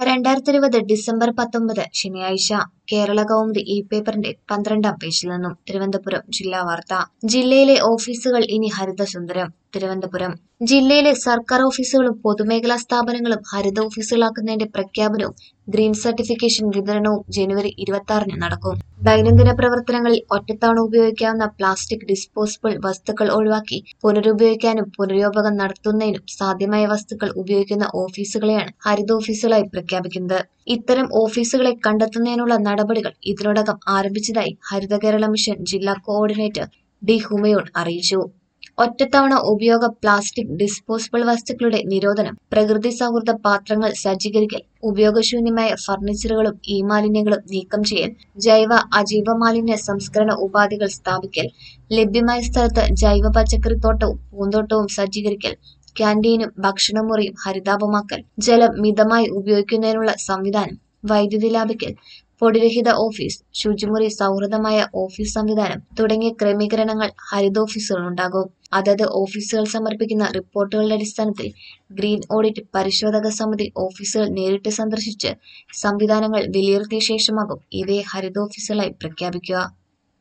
രണ്ടായിരത്തി ഇരുപത് ഡിസംബർ പത്തൊമ്പത് ശനിയാഴ്ച കേരള കൗമുദി ഈ പേപ്പറിന്റെ പന്ത്രണ്ടാം പേജിൽ നിന്നും തിരുവനന്തപുരം ജില്ലാ വാർത്ത ജില്ലയിലെ ഓഫീസുകൾ ഇനി ഹരിതസുന്ദരം തിരുവനന്തപുരം ജില്ലയിലെ സർക്കാർ ഓഫീസുകളും പൊതുമേഖലാ സ്ഥാപനങ്ങളും ഹരിത ഓഫീസുകളാക്കുന്നതിന്റെ പ്രഖ്യാപനവും ഗ്രീൻ സർട്ടിഫിക്കേഷൻ വിതരണവും ജനുവരി ഇരുപത്തി ആറിന് നടക്കും ദൈനംദിന പ്രവർത്തനങ്ങളിൽ ഒറ്റത്തവണ ഉപയോഗിക്കാവുന്ന പ്ലാസ്റ്റിക് ഡിസ്പോസിബിൾ വസ്തുക്കൾ ഒഴിവാക്കി പുനരുപയോഗിക്കാനും പുനരുപയോഗം നടത്തുന്നതിനും സാധ്യമായ വസ്തുക്കൾ ഉപയോഗിക്കുന്ന ഓഫീസുകളെയാണ് ഹരിത ഓഫീസുകളായി പ്രഖ്യാപിക്കുന്നത് ഇത്തരം ഓഫീസുകളെ കണ്ടെത്തുന്നതിനുള്ള നടപടികൾ ഇതിനോടകം ആരംഭിച്ചതായി ഹരിത കേരള മിഷൻ ജില്ലാ കോർഡിനേറ്റർ ഡി ഹുമയൂൺ അറിയിച്ചു ഒറ്റത്തവണ ഉപയോഗ പ്ലാസ്റ്റിക് ഡിസ്പോസിബിൾ വസ്തുക്കളുടെ നിരോധനം പ്രകൃതി സൗഹൃദ പാത്രങ്ങൾ സജ്ജീകരിക്കൽ ഉപയോഗശൂന്യമായ ഫർണിച്ചറുകളും ഈ മാലിന്യങ്ങളും നീക്കം ചെയ്യൽ ജൈവ അജൈവ മാലിന്യ സംസ്കരണ ഉപാധികൾ സ്ഥാപിക്കൽ ലഭ്യമായ സ്ഥലത്ത് ജൈവ പച്ചക്കറിത്തോട്ടവും പൂന്തോട്ടവും സജ്ജീകരിക്കൽ ക്യാന്റീനും ഭക്ഷണമുറിയും ഹരിതാപമാക്കൽ ജലം മിതമായി ഉപയോഗിക്കുന്നതിനുള്ള സംവിധാനം വൈദ്യുതി ലാഭിക്കൽ പൊടിരഹിത ഓഫീസ് ശുചിമുറി സൗഹൃദമായ ഓഫീസ് സംവിധാനം തുടങ്ങിയ ക്രമീകരണങ്ങൾ ഹരിതോഫീസുകളുണ്ടാകും അതത് ഓഫീസുകൾ സമർപ്പിക്കുന്ന റിപ്പോർട്ടുകളുടെ അടിസ്ഥാനത്തിൽ ഗ്രീൻ ഓഡിറ്റ് പരിശോധക സമിതി ഓഫീസുകൾ നേരിട്ട് സന്ദർശിച്ച് സംവിധാനങ്ങൾ വിലയിരുത്തിയ ശേഷമാകും ഇവയെ ഹരിതോഫീസുകളായി പ്രഖ്യാപിക്കുക